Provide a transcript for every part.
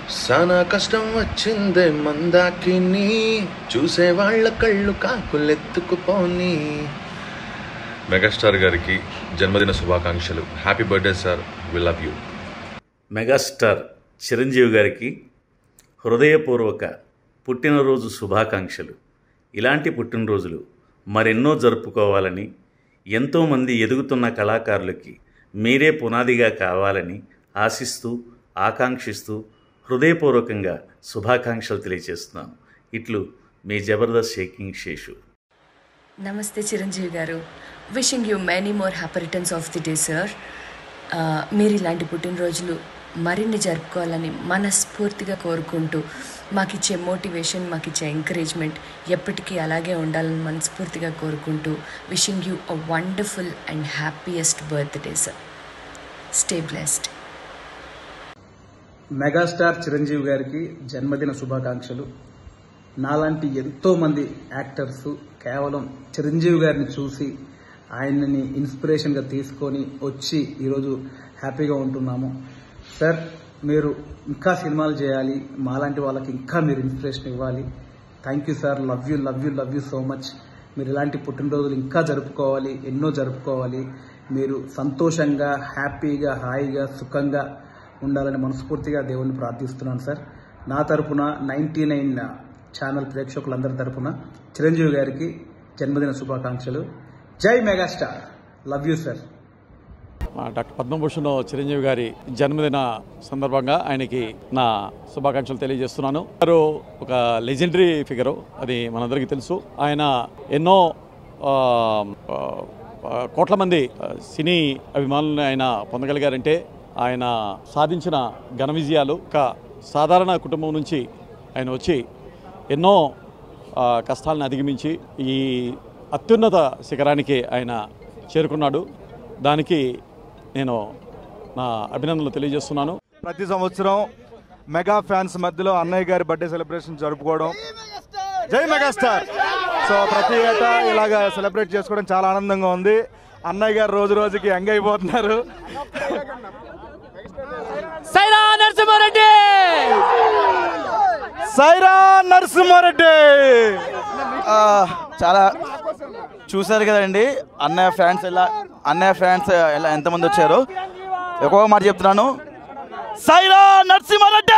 సానా కష్టం వచ్చిందే మందాకిని చూసే వాళ్ళ కళ్ళు కాకులెత్తుకుపోని మెగాస్టార్ గారికి జన్మదిన శుభాకాంక్షలు happy birthday sir we love you megastar Chiranjeevi గారికి హృదయపూర్వక పుట్టినరోజు శుభాకాంక్షలు ఇలాంటి పుట్టినరోజులు మరెన్నో జరుపుకోవాలని ఎంతోమంది ఎదుగుతున్న కళాకారులకి మీరే పునాదిగా కావాలని ఆశిస్తూ ఆకాంక్షిస్తూ హృదయపూర్వకంగా శుభాకాంక్షలు తెలియజేస్తున్నాను ఇట్లు మీ జబర్దస్త్ షేకింగ్ శేషు నమస్తే Chiranjeevi garu wishing you many more happy returns of the day sir మీరు ఇలాంటి పుట్టినరోజులు మరిన్ని జరుపుకోవాలని మనస్ఫూర్తిగా కోరుకుంటూ మాకు ఇచ్చే మోటివేషన్ మాకు ఇచ్చే ఎంకరేజ్మెంట్ ఎప్పటికీ అలాగే ఉండాలని మనస్ఫూర్తిగా కోరుకుంటూ wishing you a wonderful and happiest birthday sir stay blessed megastar Chiranjeevi గారికి జన్మదిన శుభాకాంక్షలు నాలాంటి ఎంతో మంది యాక్టర్స్ కేవలం చిరంజీవి గారిని చూసి ఆయనని ఇన్స్పిరేషన్గా తీసుకొని వచ్చి ఈరోజు హ్యాపీగా ఉంటున్నాము సార్ మీరు ఇంకా సినిమాలు చేయాలి మాలాంటి వాళ్ళకి ఇంకా మీరు ఇన్స్పిరేషన్ ఇవ్వాలి thank you sir love you love you love you so much మీరు ఇలాంటి పుట్టినరోజులు ఇంకా జరుపుకోవాలి ఎన్నో జరుపుకోవాలి మీరు సంతోషంగా హ్యాపీగా హాయిగా సుఖంగా ఉండాలని మనస్ఫూర్తిగా దేవుణ్ణి ప్రార్థిస్తున్నాను సార్ నా తరపున నైంటీ నైన్ ఛానల్ ప్రేక్షకులందరి తరపున చిరంజీవి గారికి జన్మదిన శుభాకాంక్షలు జై మెగాస్టార్ లవ్ యూ సార్ మా డాక్టర్ పద్మభూషణ్ చిరంజీవి గారి జన్మదిన సందర్భంగా ఆయనకి నా శుభాకాంక్షలు తెలియజేస్తున్నాను వారు ఒక లెజెండరీ ఫిగరు అది మనందరికీ తెలుసు ఆయన ఎన్నో ఆ, ఆ, కోట్ల మంది ఆ, సినీ అభిమానులను ఆయన పొందగలిగారంటే ఆయన సాధించిన ఘన విజయాలు ఒక సాధారణ కుటుంబం నుంచి ఆయన వచ్చి ఎన్నో ఆ, కష్టాలను అధిగమించి ఈ అత్యున్నత శిఖరానికి ఆయన చేరుకున్నాడు దానికి నేను నా అభినందనలు తెలియజేస్తున్నాను ప్రతి సంవత్సరం మెగా ఫ్యాన్స్ మధ్యలో అన్నయ్య గారి బర్త్డే సెలబ్రేషన్ జరుపుకోవడం జై మెగాస్టార్ సో ప్రతి ఏటా ఇలాగా సెలబ్రేట్ చేసుకోవడం చాలా ఆనందంగా ఉంది అన్నయ్య గారు రోజు రోజుకి యంగ్ అయిపోతున్నారు సైరా నరసింహారెడ్డి సైరా నరసింహారెడ్డి ఆ, చాలా చూశారు కదండి అన్నయ్య ఫ్యాన్స్ ఎలా అన్నయ్య ఫ్యాన్స్ ఎలా ఎంతమంది వచ్చారు ఎక్కువ మాట చెప్తున్నాను సైరా నరసింహారెడ్డి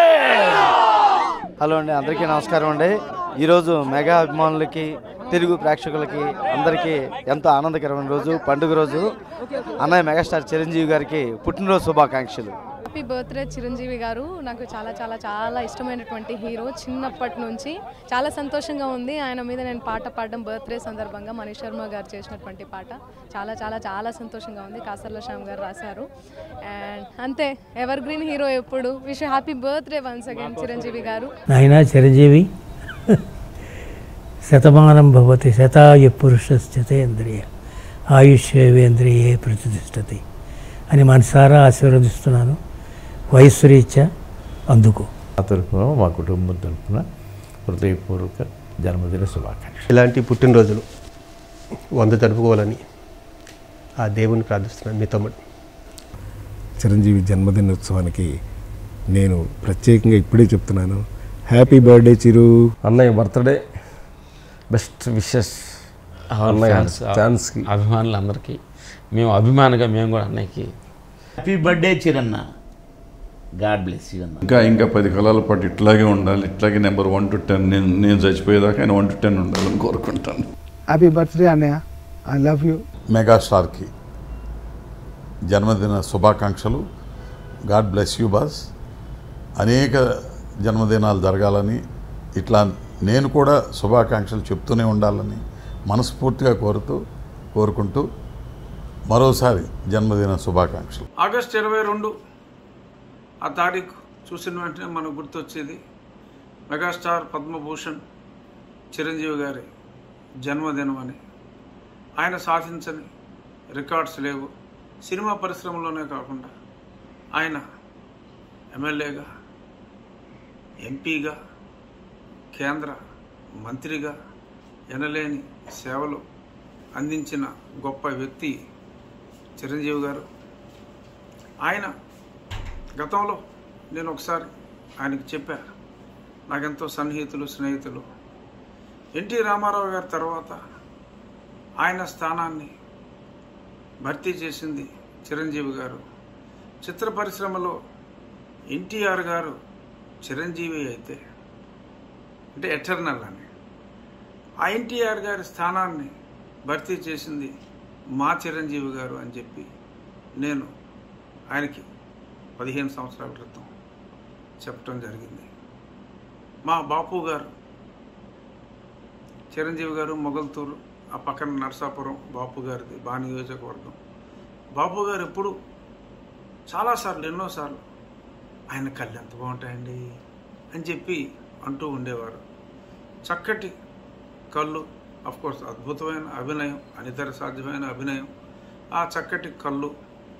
హలో అండి అందరికీ నమస్కారం అండి ఈరోజు మెగా అభిమానులకి తెలుగు ప్రేక్షకులకి అందరికీ ఎంతో ఆనందకరమైన రోజు పండుగ రోజు అన్నయ్య మెగాస్టార్ చిరంజీవి గారికి పుట్టినరోజు శుభాకాంక్షలు హ్యాపీ బర్త్డే చిరంజీవి గారు నాకు చాలా చాలా చాలా ఇష్టమైనటువంటి హీరో చిన్నప్పటి నుంచి చాలా సంతోషంగా ఉంది ఆయన మీద నేను పాట పాడడం బర్త్డే సందర్భంగా మనీష్ శర్మ గారు చేసినటువంటి పాట చాలా చాలా చాలా సంతోషంగా ఉంది కాసర్ల శ్యామ్ గారు రాశారు అండ్ అంతే ఎవర్ గ్రీన్ హీరో ఎప్పుడు wish happy birthday once again Chiranjeevi garu నాయనా చిరంజీవి శతమానం భవతి శతాయ పురుషశ్చతేంద్రియ ఆయుష్యేంద్రియే ప్రతిష్టతి అని మనసారా ఆశీర్వదిస్తున్నాను వయస్సు రీత్యా అందుకు మా తరఫున మా కుటుంబం తరఫున హృదయపూర్వక జన్మదిన శుభాకాంక్షలు ఇలాంటి పుట్టినరోజులు వంద జరుపుకోవాలని ఆ దేవుని ప్రార్థిస్తున్నాను మీ తమ్ముడు చిరంజీవి జన్మదినోత్సవానికి నేను ప్రత్యేకంగా ఇప్పుడే చెప్తున్నాను హ్యాపీ బర్త్డే చిరు అన్నయ్య బర్త్డే బెస్ట్ విషెస్ అన్నయ్య ఛాన్స్కి అభిమానులందరికీ మేము అభిమానిగా మేము కూడా అన్నయ్యకి happy birthday Chiranna god bless you అన్న ఇంకా ఇంకా పది కాలాల పాటు ఇట్లాగే ఉండాలి ఇట్లాగే నెంబర్ వన్ టు టెన్ నేను నేను చచ్చిపోయేదాకా ఆయన వన్ టు టెన్ ఉండాలని కోరుకుంటాను హ్యాపీ బర్త్డే అన్నయ్య ఐ లవ్ యూ మెగాస్టార్కి జన్మదిన శుభాకాంక్షలు గాడ్ బ్లెస్ యూ బాస్ అనేక జన్మదినాలు జరగాలని ఇట్లా నేను కూడా శుభాకాంక్షలు చెప్తూనే ఉండాలని మనస్ఫూర్తిగా కోరుతూ కోరుకుంటూ మరోసారి జన్మదిన శుభాకాంక్షలు ఆగస్ట్ ఇరవై రెండు ఆ తారీఖు చూసిన వెంటనే మనకు గుర్తొచ్చేది మెగాస్టార్ పద్మభూషణ్ చిరంజీవి గారి జన్మదినం అని ఆయన సాధించని రికార్డ్స్ లేవు సినిమా పరిశ్రమలోనే కాకుండా ఆయన ఎమ్మెల్యేగా ఎంపీగా కేంద్ర మంత్రిగా ఎనలేని సేవలు అందించిన గొప్ప వ్యక్తి చిరంజీవి గారు ఆయన గతంలో నేను ఒకసారి ఆయనకు చెప్పా నాకెంతో సన్నిహితులు స్నేహితులు ఎన్టీ రామారావు గారి తర్వాత ఆయన స్థానాన్ని భర్తీ చేసింది చిరంజీవి గారు చిత్ర పరిశ్రమలో ఎన్టీఆర్ గారు చిరంజీవి అయితే అంటే ఎటర్నల్ అని ఆ ఎన్టీఆర్ గారి స్థానాన్ని భర్తీ చేసింది మా చిరంజీవి గారు అని చెప్పి నేను ఆయనకి పదిహేను సంవత్సరాల క్రితం చెప్పడం జరిగింది మా బాపు గారు చిరంజీవి గారు మొగల్తూరు ఆ పక్కన నరసాపురం బాపు గారిది బా నియోజకవర్గం బాపు గారు ఎప్పుడు చాలాసార్లు ఎన్నోసార్లు ఆయన కళ్ళు ఎంత బాగుంటాయండి అని చెప్పి అంటూ ఉండేవారు చక్కటి కళ్ళు కోర్స్ అద్భుతమైన అభినయం అనితర సాధ్యమైన అభినయం ఆ చక్కటి కళ్ళు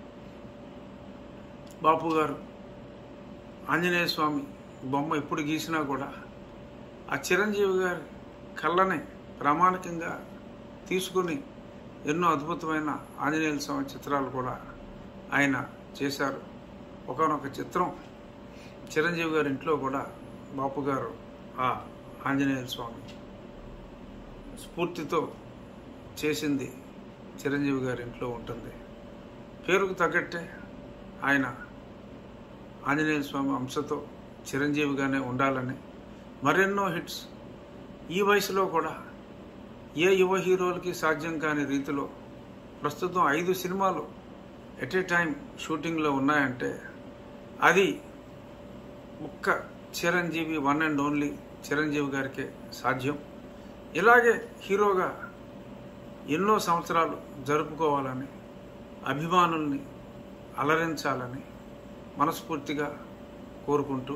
బాపు గారు ఆంజనేయ స్వామి బొమ్మ ఎప్పుడు గీసినా కూడా ఆ చిరంజీవి గారి కళ్ళని ప్రామాణికంగా తీసుకుని ఎన్నో అద్భుతమైన ఆంజనేయ స్వామి చిత్రాలు కూడా ఆయన చేశారు ఒకనొక చిత్రం చిరంజీవి గారి ఇంట్లో కూడా బాపు గారు ఆ ఆంజనేయ స్వామి స్ఫూర్తితో చేసింది చిరంజీవి గారి ఇంట్లో ఉంటుంది పేరుకు తగ్గట్టే ఆయన ఆంజనేయ స్వామి అంశతో చిరంజీవిగానే ఉండాలని మరెన్నో హిట్స్ ఈ వయసులో కూడా ఏ యువ హీరోలకి సాధ్యం కాని రీతిలో ప్రస్తుతం ఐదు సినిమాలు ఎట్ ఏ టైం షూటింగ్లో ఉన్నాయంటే అది ఒక్క Chiranjeevi one and only Chiranjeevi గారికే సాధ్యం ఇలాగే హీరోగా ఎన్నో సంవత్సరాలు జరుపుకోవాలని అభిమానుల్ని అలరించాలని మనస్ఫూర్తిగా కోరుకుంటూ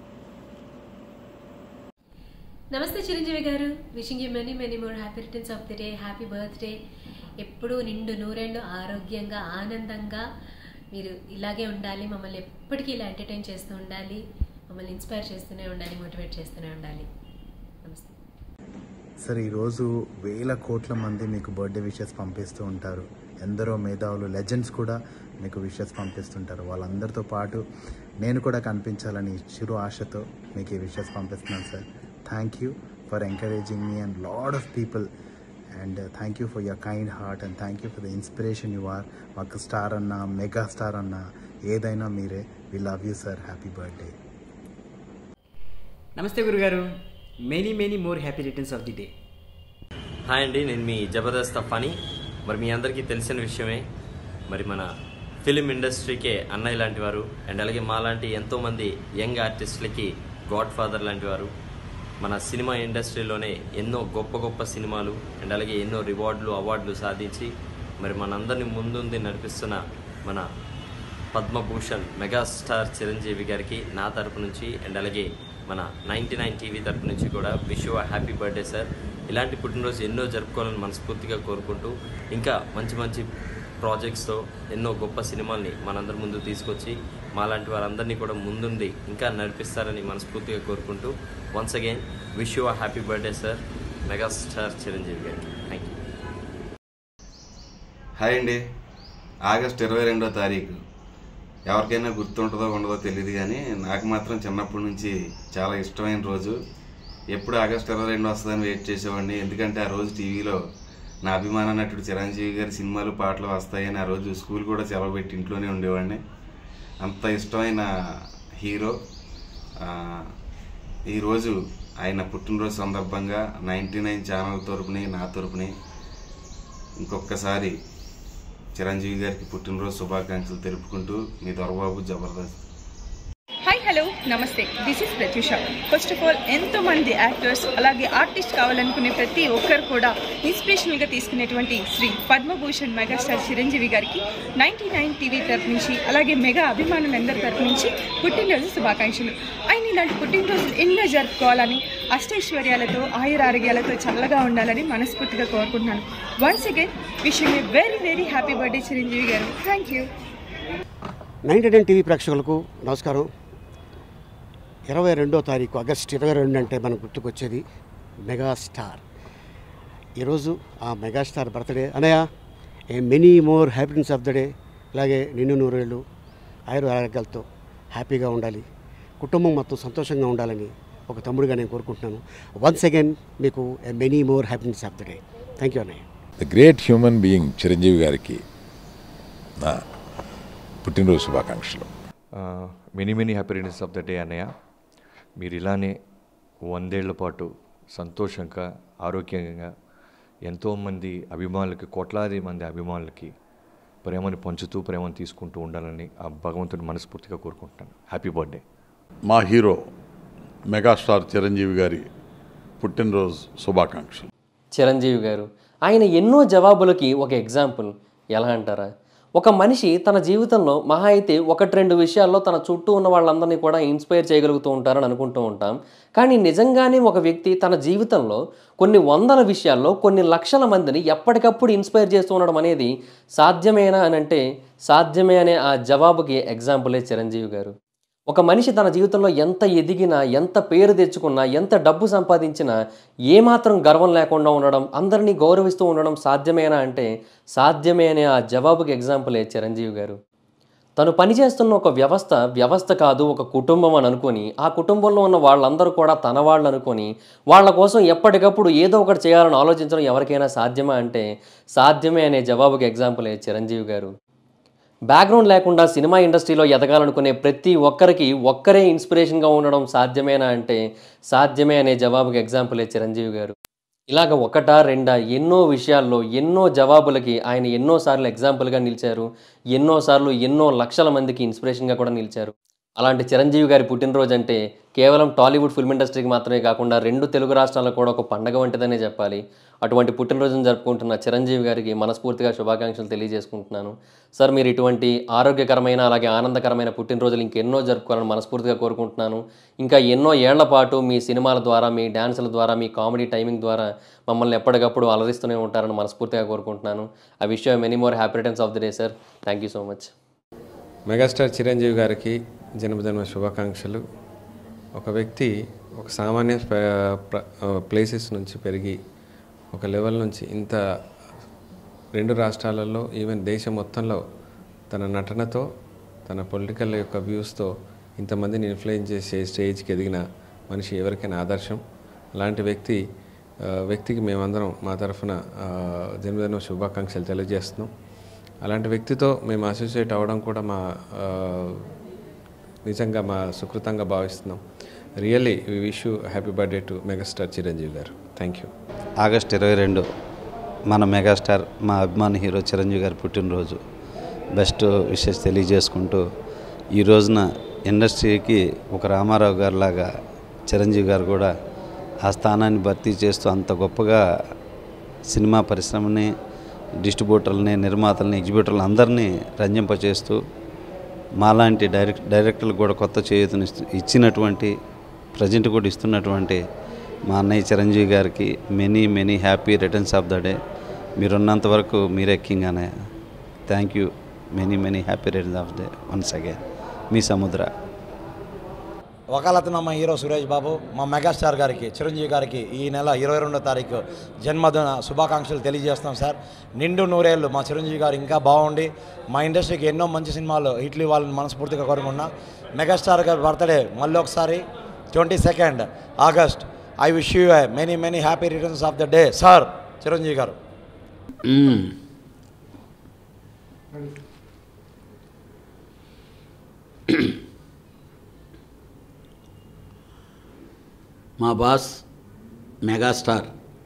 నమస్తే Chiranjeevi garu wishing you many many more happy returns of the day happy birthday ఎప్పుడూ నిండు నూరేళ్ళు ఆరోగ్యంగా ఆనందంగా మీరు ఇలాగే ఉండాలి మమ్మల్ని ఎప్పటికీ ఇలా ఎంటర్టైన్ చేస్తూ ఉండాలి మమ్మల్ని ఇన్స్పైర్ చేస్తూనే ఉండాలి మోటివేట్ చేస్తూనే ఉండాలి నమస్తే సార్ ఈరోజు వేల కోట్ల మంది మీకు బర్త్డే విషెస్ పంపిస్తూ ఉంటారు ఎందరో మేధావులు లెజెండ్స్ కూడా మీకు విషెస్ పంపిస్తుంటారు వాళ్ళందరితో పాటు నేను కూడా కనిపించాలని చిరు ఆశతో మీకు ఈ విషెస్ పంపిస్తున్నాను sir thank you for encouraging me and lot of people and thank you for your kind heart and thank you for the inspiration you are మాకు స్టార్ అన్న మెగా స్టార్ అన్న ఏదైనా మీరే we love you sir happy birthday నమస్తే గురుగారు many many more happy returns of the day hi అండి నేను మీ Jabardasth funny మరి మీ అందరికీ తెలిసిన విషయమే మరి మన ఫిలిం ఇండస్ట్రీకే అన్నయ్య లాంటి వారు అండ్ అలాగే మాలాంటి ఎంతోమంది యంగ్ ఆర్టిస్టులకి గాడ్ ఫాదర్ లాంటి వారు మన సినిమా ఇండస్ట్రీలోనే ఎన్నో గొప్ప గొప్ప సినిమాలు అండ్ అలాగే ఎన్నో రివార్డులు అవార్డులు సాధించి మరి మనందరినీ ముందుంది నడిపిస్తున్న మన పద్మభూషణ్ మెగాస్టార్ చిరంజీవి గారికి నా తరపు నుంచి అండ్ అలాగే మన నైంటీ నైన్ టీవీ తరపు నుంచి కూడా wish you happy birthday sir ఇలాంటి పుట్టినరోజు ఎన్నో జరుపుకోవాలని మనస్ఫూర్తిగా కోరుకుంటూ ఇంకా మంచి మంచి ప్రాజెక్ట్స్తో ఎన్నో గొప్ప సినిమాల్ని మనందరి ముందు తీసుకొచ్చి మాలాంటి వారందరినీ కూడా ముందుండి ఇంకా నడిపిస్తారని మనస్ఫూర్తిగా కోరుకుంటూ once again wish you happy birthday sir megastar Chiranjeevi గారికి థ్యాంక్ యూ హాయ్ అండి ఆగస్ట్ ఇరవై రెండో తారీఖు ఎవరికైనా గుర్తుంటుందో ఉండదో తెలియదు కానీ నాకు మాత్రం చిన్నప్పటి నుంచి చాలా ఇష్టమైన రోజు ఎప్పుడు ఆగస్ట్ ఇరవై రెండు వస్తుందని వెయిట్ చేసేవాడిని ఎందుకంటే ఆ రోజు టీవీలో నా అభిమాన నటుడు చిరంజీవి గారి సినిమాలు పాటలు వస్తాయని ఆ రోజు స్కూల్ కూడా సెలవు పెట్టి ఇంట్లోనే ఉండేవాడిని అంత ఇష్టమైన హీరో ఆ, ఈరోజు ఆయన పుట్టినరోజు సందర్భంగా నైంటీ నైన్ ఛానల్ తరపుని నా తరపుని ఇంకొకసారి చిరంజీవి గారికి పుట్టినరోజు శుభాకాంక్షలు తెలుపుకుంటూ మీ దొరబాబు జబర్దస్త్ హాయ్ హలో నమస్తే this is Pratyusha first of all ఎంతో మంది యాక్టర్స్ అలాగే ఆర్టిస్ట్ కావాలనుకునే ప్రతి ఒక్కరు కూడా ఇన్స్పిరేషనల్గా తీసుకునేటువంటి శ్రీ పద్మభూషణ్ మెగాస్టార్ చిరంజీవి గారికి నైంటీ నైన్ టీవీ తరపు నుంచి అలాగే మెగా అభిమానులందరి తరపు నుంచి పుట్టినరోజు శుభాకాంక్షలు ఆయన ఇలాంటి పుట్టినరోజులు ఎన్నో జరుపుకోవాలని అష్టైశ్వర్యాలతో ఆయుర ఆరోగ్యాలతో చల్లగా ఉండాలని మనస్ఫూర్తిగా కోరుకుంటున్నాను వన్స్ అగైన్ విషయం a very very happy birthday Chiranjeevi garu thank you ninety nine TV ప్రేక్షకులకు నమస్కారం ఇరవై రెండో తారీఖు ఆగస్ట్ ఇరవై రెండు అంటే మనకు గుర్తుకొచ్చేది మెగాస్టార్ ఈరోజు ఆ మెగాస్టార్ బర్త్డే అనయ్య a many more happiness of the day ఇలాగే నిన్ను నూరేళ్ళు ఆయుర ఆరోగ్యాలతో హ్యాపీగా ఉండాలి కుటుంబం మొత్తం సంతోషంగా ఉండాలని ఒక తమ్ముడుగా నేను కోరుకుంటున్నాను వన్స్ అగైన్ మీకు many more happiness of the day thank you అన్నయ్య the great human being Chiranjeevi గారికి నా పుట్టినరోజు శుభాకాంక్షలు many many happy returns of the day అన్నయ్య మీరు ఇలానే వందేళ్ల పాటు సంతోషంగా ఆరోగ్యంగా ఎంతోమంది అభిమానులకి కోట్లాది మంది అభిమానులకి ప్రేమని పంచుతూ ప్రేమను తీసుకుంటూ ఉండాలని ఆ భగవంతుని మనస్ఫూర్తిగా కోరుకుంటున్నాను హ్యాపీ బర్త్డే మా హీరో మెగాస్టార్ చిరంజీవి గారి పుట్టినరోజు శుభాకాంక్షలు చిరంజీవి గారు ఆయన ఎన్నో జవాబులకి ఒక ఎగ్జాంపుల్ ఎలా అంటారా ఒక మనిషి తన జీవితంలో మహా అయితే ఒకటి రెండు విషయాల్లో తన చుట్టూ ఉన్న వాళ్ళందరినీ కూడా ఇన్స్పైర్ చేయగలుగుతూ ఉంటారని అనుకుంటూ ఉంటాం కానీ నిజంగానే ఒక వ్యక్తి తన జీవితంలో కొన్ని వందల విషయాల్లో కొన్ని లక్షల మందిని ఎప్పటికప్పుడు ఇన్స్పైర్ చేస్తూ ఉండడం అనేది సాధ్యమేనా అని అంటే సాధ్యమే అనే ఆ జవాబుకి ఎగ్జాంపులే చిరంజీవి గారు ఒక మనిషి తన జీవితంలో ఎంత ఎదిగినా ఎంత పేరు తెచ్చుకున్నా ఎంత డబ్బు సంపాదించినా ఏమాత్రం గర్వం లేకుండా ఉండడం అందరినీ గౌరవిస్తూ ఉండడం సాధ్యమేనా అంటే సాధ్యమే అనే ఆ జవాబుకి ఎగ్జాంపులే చిరంజీవి గారు తను పనిచేస్తున్న ఒక వ్యవస్థ వ్యవస్థ కాదు ఒక కుటుంబం అని అనుకొని ఆ కుటుంబంలో ఉన్న వాళ్ళందరూ కూడా తన వాళ్ళు అనుకొని వాళ్ళ కోసం ఎప్పటికప్పుడు ఏదో ఒకటి చేయాలని ఆలోచించడం ఎవరికైనా సాధ్యమా అంటే సాధ్యమే అనే జవాబుకి ఎగ్జాంపులే చిరంజీవి గారు బ్యాక్గ్రౌండ్ లేకుండా సినిమా ఇండస్ట్రీలో ఎదగాలనుకునే ప్రతి ఒక్కరికి ఒక్కరే ఇన్స్పిరేషన్గా ఉండడం సాధ్యమేనా అంటే సాధ్యమే అనే జవాబుకి ఎగ్జాంపులే చిరంజీవి గారు ఇలాగ ఒకటా రెండా ఎన్నో విషయాల్లో ఎన్నో జవాబులకి ఆయన ఎన్నోసార్లు ఎగ్జాంపుల్గా నిలిచారు ఎన్నోసార్లు ఎన్నో లక్షల మందికి ఇన్స్పిరేషన్గా కూడా నిలిచారు అలాంటి చిరంజీవి గారి పుట్టినరోజు అంటే కేవలం టాలీవుడ్ ఫిల్మ్ ఇండస్ట్రీకి మాత్రమే కాకుండా రెండు తెలుగు రాష్ట్రాలకు కూడా ఒక పండగ వంటిదనే చెప్పాలి అటువంటి పుట్టినరోజును జరుపుకుంటున్న చిరంజీవి గారికి మనస్ఫూర్తిగా శుభాకాంక్షలు తెలియజేసుకుంటున్నాను సార్ మీరు ఇటువంటి ఆరోగ్యకరమైన అలాగే ఆనందకరమైన పుట్టినరోజులు ఇంకెన్నో జరుపుకోవాలని మనస్ఫూర్తిగా కోరుకుంటున్నాను ఇంకా ఎన్నో ఏళ్ల పాటు మీ సినిమాల ద్వారా మీ డ్యాన్సుల ద్వారా మీ కామెడీ టైమింగ్ ద్వారా మమ్మల్ని ఎప్పటికప్పుడు అలరిస్తూనే ఉంటారని మనస్ఫూర్తిగా కోరుకుంటున్నాను I wish you many more happy returns of the day sir thank you so much megastar Chiranjeevi గారికి జన్మదిన శుభాకాంక్షలు ఒక వ్యక్తి ఒక సామాన్య ప్ర- ప్ర- ప్లేసెస్ నుంచి పెరిగి ఒక లెవెల్ నుంచి ఇంత రెండు రాష్ట్రాలలో ఈవెన్ దేశం మొత్తంలో తన నటనతో తన పొలిటికల్ యొక్క వ్యూస్తో ఇంతమందిని ఇన్ఫ్లుయెన్స్ చేసే స్టేజ్కి ఎదిగిన మనిషి ఎవరికైనా ఆదర్శం అలాంటి వ్యక్తి ఆ, వ్యక్తికి మేమందరం మా తరఫున ఆ, జన్మదిన శుభాకాంక్షలు తెలియజేస్తున్నాం అలాంటి వ్యక్తితో మేము అసోసియేట్ అవ్వడం కూడా మా ఆ, నిజంగా మా సుకృతంగా భావిస్తున్నాం really we wish you happy birthday to megastar Chiranjeevi garu thank you August ఇరవై రెండు మన మెగాస్టార్ మా అభిమాన హీరో చిరంజీవి గారి పుట్టినరోజు బెస్ట్ విషెస్ తెలియజేసుకుంటూ ఈ రోజున ఇండస్ట్రీకి ఒక రామారావు గారు లాగా చిరంజీవి గారు కూడా ఆ స్థానాన్ని భర్తీ చేస్తూ అంత గొప్పగా సినిమా పరిశ్రమని డిస్ట్రిబ్యూటర్లని నిర్మాతల్ని ఎగ్జిబ్యూటర్లు అందరినీ రంజింపచేస్తూ మాలాంటి డైరెక్ట్ డైరెక్టర్లకు కూడా కొత్త చేయూతను ఇస్తు- ఇచ్చినటువంటి ప్రజెంట్ కూడా ఇస్తున్నటువంటి మా అన్నయ్య చిరంజీవి గారికి many many happy returns of the day మీరున్నంత వరకు మీరే కింగ్ అన్నయ్య thank you many many happy returns of day once again మీ సముద్ర వకాలతన మా హీరో సురేష్ బాబు మా మెగాస్టార్ గారికి చిరంజీవి గారికి ఈ నెల ఇరవై రెండో తారీఖు జన్మదిన శుభాకాంక్షలు తెలియజేస్తాం సార్ నిండు నూరేళ్ళు మా చిరంజీవి గారు ఇంకా బాగుండి మా ఇండస్ట్రీకి ఎన్నో మంచి సినిమాలు హిట్లు ఇవ్వాలని మనస్ఫూర్తిగా కోరుకున్నా మెగాస్టార్ గారి బర్త్డే మళ్ళీ ఒకసారి twenty second August I wish you many many happy returns of the day sir Chiranjeevi garu మా బాస్ మెగాస్టార్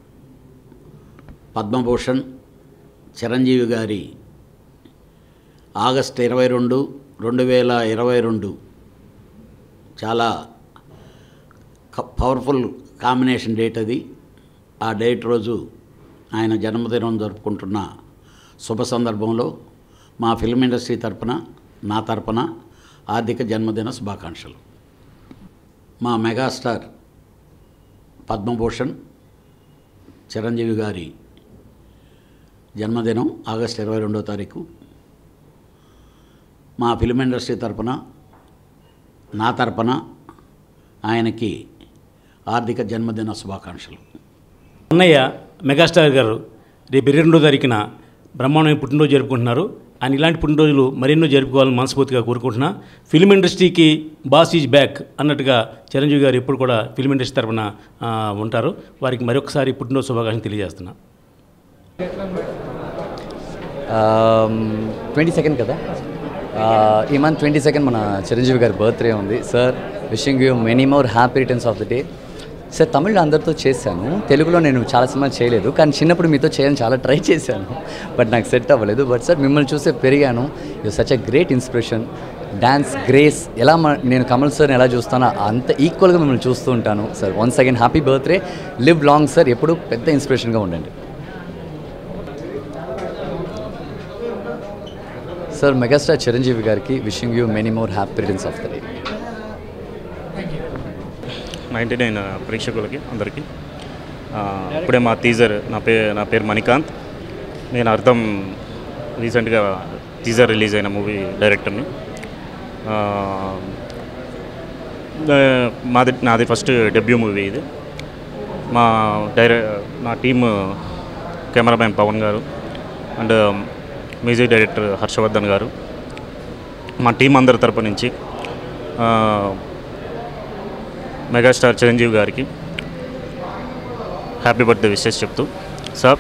పద్మభూషణ్ చిరంజీవి గారి ఆగస్ట్ ఇరవై రెండు రెండు వేల ఇరవై రెండు చాలా క- పవర్ఫుల్ కాంబినేషన్ డేట్ అది ఆ డేట్ రోజు ఆయన జన్మదినం జరుపుకుంటున్న శుభ సందర్భంలో మా ఫిల్మ్ ఇండస్ట్రీ తరపున నా తరపున ఆర్థిక జన్మదిన శుభాకాంక్షలు మా మెగాస్టార్ పద్మభూషణ్ చిరంజీవి గారి జన్మదినం ఆగస్ట్ ఇరవై రెండో తారీఖు మా ఫిల్మ్ ఇండస్ట్రీ తరపున నా తరపున ఆయనకి ఆర్థిక జన్మదిన శుభాకాంక్షలు అన్నయ్య మెగాస్టార్ గారు రేపు ఇరవై రెండో తారీఖున బ్రహ్మాండమైన పుట్టినరోజు జరుపుకుంటున్నారు ఆయన ఇలాంటి పుట్టినరోజులు మరెన్నో జరుపుకోవాలని మనస్ఫూర్తిగా కోరుకుంటున్నా ఫిల్మ్ ఇండస్ట్రీకి బాస్ ఈజ్ బ్యాక్ అన్నట్టుగా చిరంజీవి గారు ఎప్పుడు కూడా ఫిల్మ్ ఇండస్ట్రీ తరఫున ఆ, ఉంటారు వారికి మరొకసారి పుట్టినరోజు శుభాకాంక్షలు తెలియజేస్తున్నా ట్వంటీ సెకండ్ కదా ఆ, ఈ మంత్ ట్వంటీ సెకండ్ మన చిరంజీవి గారి బర్త్డే ఉంది sir wishing you many more happy returns of the day sir తమిళ్లో అందరితో చేశాను తెలుగులో నేను చాలా సినిమాలు చేయలేదు కానీ చిన్నప్పుడు మీతో చేయని చాలా ట్రై చేశాను బట్ నాకు సెట్ అవ్వలేదు బట్ సార్ మిమ్మల్ని చూసే పెరిగాను you such a great inspiration dance grace ఎలా మ- నేను కమల్ సార్ని ఎలా చూస్తానో అంత ఈక్వల్గా మిమ్మల్ని చూస్తూ ఉంటాను sir once again happy birthday live long sir ఎప్పుడు పెద్ద ఇన్స్పిరేషన్గా ఉండండి సార్ మెగాస్టార్ చిరంజీవి గారికి wishing you many more happy returns of the day ninety nine ప్రేక్షకులకి అందరికీ ఆ, ఇప్పుడే మా టీజర్ నా పేరు నా పేరు మణికాంత్ నేను అర్థం రీసెంట్గా టీజర్ రిలీజ్ అయిన మూవీ డైరెక్టర్ని ఆ, ఆ, మాది నాది ఫస్ట్ డెబ్యూ మూవీ ఇది మా డైరె నా టీమ్ కెమెరామ్యాన్ పవన్ గారు అండ్ మ్యూజిక్ డైరెక్టర్ హర్షవర్ధన్ గారు మా టీం అందరి తరపు నుంచి ఆ, మెగాస్టార్ చిరంజీవి గారికి హ్యాపీ బర్త్డే విషెస్ చెప్తూ సార్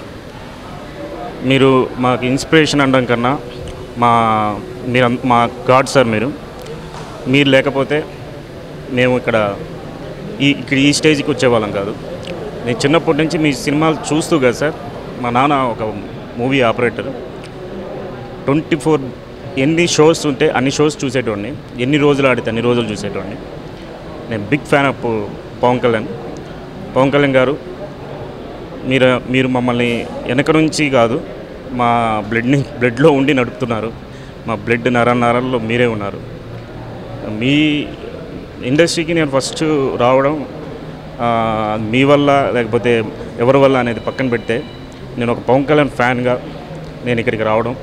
మీరు మాకు ఇన్స్పిరేషన్ అనడం కన్నా మా మీరు అన్- మా గాడ్ సార్ మీరు మీరు లేకపోతే మేము ఇక్కడ ఈ ఇక్కడ ఈ స్టేజ్కి వచ్చేవాళ్ళం కాదు నేను చిన్నప్పటి నుంచి మీ సినిమాలు చూస్తూ కదా సార్ మా నాన్న ఒక మూవీ ఆపరేటర్ ట్వంటీ ఫోర్ ఎన్ని షోస్ ఉంటే అన్ని షోస్ చూసేటోడిని ఎన్ని రోజులు ఆడితే అన్ని రోజులు చూసేటోడిని నేను big fan of Pawan Kalyan Pawan Kalyan garu మీరు మీరు మమ్మల్ని వెనక నుంచి కాదు మా బ్లడ్ని బ్లడ్లో ఉండి నడుపుతున్నారు మా బ్లడ్ నర నరాల్లో మీరే ఉన్నారు మీ ఇండస్ట్రీకి నేను ఫస్ట్ రావడం ఆ, మీ వల్ల లేకపోతే ఎవరి వల్ల అనేది పక్కన పెడితే నేను ఒక పవన్ కళ్యాణ్ ఫ్యాన్గా నేను ఇక్కడికి రావడం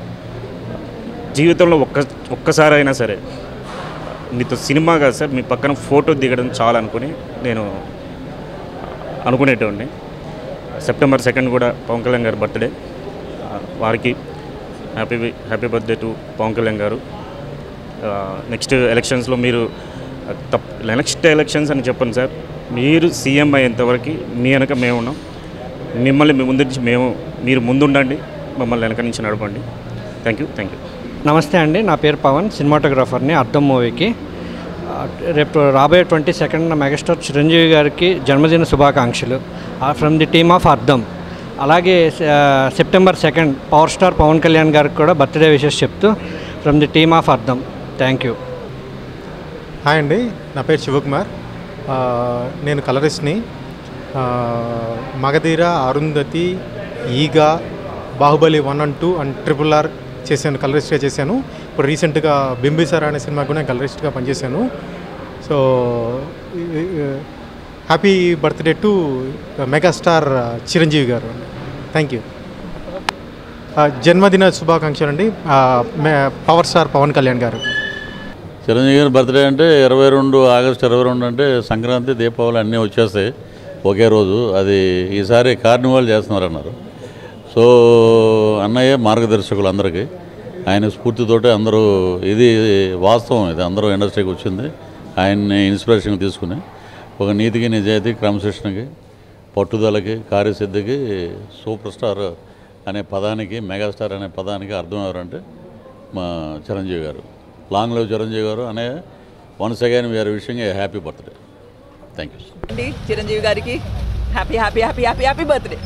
జీవితంలో ఒక్క ఒక్కసారి అయినా సరే మీతో సినిమా కాదు సార్ మీ పక్కన ఫోటో దిగడం చాలా అనుకుని నేను అనుకునేటోడిని సెప్టెంబర్ సెకండ్ కూడా పవన్ కళ్యాణ్ గారి బర్త్డే ఆ, వారికి happy happy birthday to Pawan Kalyan garu next ఎలక్షన్స్లో మీరు తప్ నెక్స్ట్ ఎలక్షన్స్ అని చెప్పండి సార్ మీరు సీఎం అయ్యేంతవరకు మీ వెనక మేము ఉన్నాం మిమ్మల్ని మీ ముందు నుంచి మేము మీరు ముందుండండి మమ్మల్ని వెనక నుంచి నడపండి థ్యాంక్ యూ థ్యాంక్ యూ నమస్తే అండి నా పేరు పవన్ సినిమాటోగ్రాఫర్ని అర్థం మూవీకి ఆ, రేపు రాబోయే ట్వంటీ సెకండ్ మెగాస్టార్ చిరంజీవి గారికి జన్మదిన శుభాకాంక్షలు from the team of Artham అలాగే ఆ, September second power star Pawan Kalyan గారికి కూడా బర్త్డే విషెస్ చెప్తూ from the team of Artham thank you hi అండి నా పేరు శివకుమార్ ఆ, నేను కలరిస్ట్ని ఆ, Magadheera Arundhati Eega Baahubali one and two and triple R చేశాను కలరిస్ట్గా చేశాను ఇప్పుడు రీసెంట్గా బింబిసారా అనే సినిమాకు కూడా నేను కలరిస్ట్గా పనిచేశాను so happy birthday to megastar Chiranjeevi garu thank you జన్మదిన శుభాకాంక్షలు అండి ఆ, మే- పవర్ స్టార్ పవన్ కళ్యాణ్ గారు చిరంజీవి గారి బర్త్డే అంటే ఇరవై రెండు ఆగస్టు ఇరవై రెండు అంటే సంక్రాంతి దీపావళి అన్నీ వచ్చేస్తాయి ఒకే రోజు అది ఈసారి కార్నివాల్ చేస్తున్నారు అన్నారు సో అన్నయ్య మార్గదర్శకులు అందరికీ ఆయన స్ఫూర్తితోటి అందరూ ఇది వాస్తవం ఇది అందరూ ఇండస్ట్రీకి వచ్చింది ఆయన్ని ఇన్స్పిరేషన్ తీసుకుని ఒక నీతికి నిజాయితీ క్రమశిక్షణకి పట్టుదలకి కార్యసిద్ధికి సూపర్ స్టార్ అనే పదానికి మెగాస్టార్ అనే పదానికి అర్థం ఎవరంటే మా చిరంజీవి గారు లాంగ్ లివ్ చిరంజీవి గారు అనే once again we are wishing a happy birthday thank you అండి చిరంజీవి గారికి happy happy happy happy happy birthday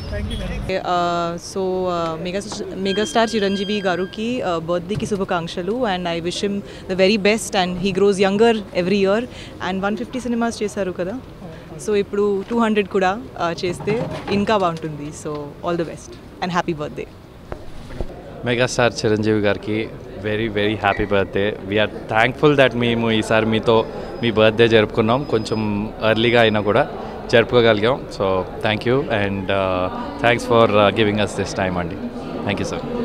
so mega megastar Chiranjeevi గారికి బర్త్డేకి శుభాకాంక్షలు and I wish him the very best and he grows younger every year and one fifty cinemas చేశారు కదా so ఇప్పుడు two hundred కూడా uh, చేస్తే ఇంకా బాగుంటుంది so all the best and happy birthday megastar Chiranjeevi గారికి very very happy birthday we are thankful that మేము ఈసారి మీతో మీ బర్త్డే జరుపుకున్నాం కొంచెం ఎర్లీగా అయినా కూడా జరుపుకోగలిగాం so thank you and thanks for giving us this time అండి థ్యాంక్ యూ సార్